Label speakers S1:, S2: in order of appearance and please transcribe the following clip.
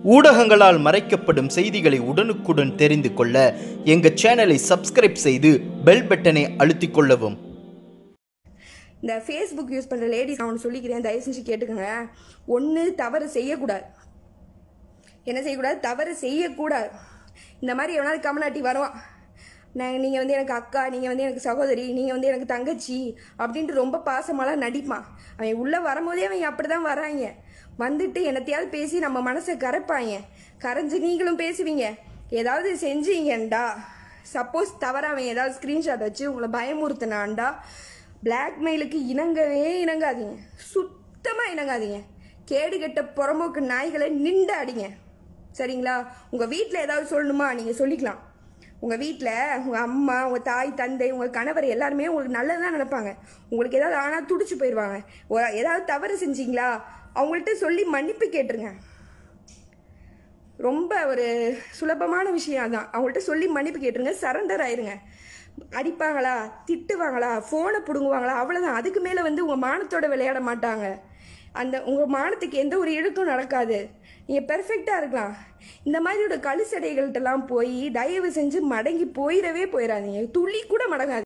S1: ஊடகங்களால் மறைக்கப்படும் செய்திகளை உடனுக்குடன் தெரிந்து கொள்ள எங்கள் சேனலை சப்ஸ்கிரைப் செய்து பெல் பட்டனை அழுத்திக் கொள்ளவும்
S2: இந்த ஃபேஸ்புக் யூஸ் பண்ணுற லேடிஸ் நான் ஒன்று சொல்லிக்கிறேன் தயவு செஞ்சு கேட்டுக்கோங்க ஒன்று தவறு செய்யக்கூடாது என்ன செய்யக்கூடாது தவறு செய்யக்கூடாது இந்த மாதிரி எவனாவது கமலாட்டி வருவான் நான் நீங்கள் வந்து எனக்கு அக்கா நீங்கள் வந்து எனக்கு சகோதரி நீங்கள் வந்து எனக்கு தங்கச்சி அப்படின்ட்டு ரொம்ப பாசமாலாம் நடிப்பான் அவன் உள்ளே வரும்போதே அவங்க அப்படி தான் வராங்க வந்துட்டு என்னத்தையாவது பேசி நம்ம மனசை கரைப்பாங்க கரைஞ்சு நீங்களும் பேசுவீங்க ஏதாவது செஞ்சீங்கண்டா சப்போஸ் தவற அவன் ஏதாவது ஸ்க்ரீன்ஷாட் வச்சு உங்களை பயமுறுத்தினான்டா பிளாக்மெயிலுக்கு இணங்கவே இணங்காதீங்க சுத்தமாக இணங்காதீங்க கேடு கெட்ட புறம்போக்கு நாய்களை நின்று அடிங்க சரிங்களா உங்கள் வீட்டில் ஏதாவது சொல்லணுமா நீங்கள் சொல்லிக்கலாம் உங்கள் வீட்டில் உங்கள் அம்மா உங்கள் தாய் தந்தை உங்கள் கணவர் எல்லாருமே உங்களுக்கு நல்லதான் நினைப்பாங்க உங்களுக்கு ஏதாவது ஆனால் துடிச்சு போயிடுவாங்க ஒரு- ஏதாவது தவறு செஞ்சீங்களா அவங்கள்ட்ட சொல்லி மன்னிப்பு கேட்டுருங்க ரொம்ப ஒரு சுலபமான விஷயம் அதான் அவங்கள்ட்ட சொல்லி மன்னிப்பு கேட்டுருங்க சரண்டர் ஆயிருங்க அடிப்பாங்களா திட்டுவாங்களா ஃபோனை பிடுங்குவாங்களா அவ்வளோதான் அதுக்கு மேலே வந்து உங்கள் மானத்தோட விளையாட மாட்டாங்க அந்த உங்கள் மானத்துக்கு எந்த ஒரு இழுக்கும் நடக்காது நீங்கள் பெர்ஃபெக்டாக இருக்கலாம் இந்த மாதிரியோட கழுசடைகள்கிட்டலாம் போய் தயவு செஞ்சு மடங்கி போயிடவே போயிடாதீங்க துளி கூட மடங்காது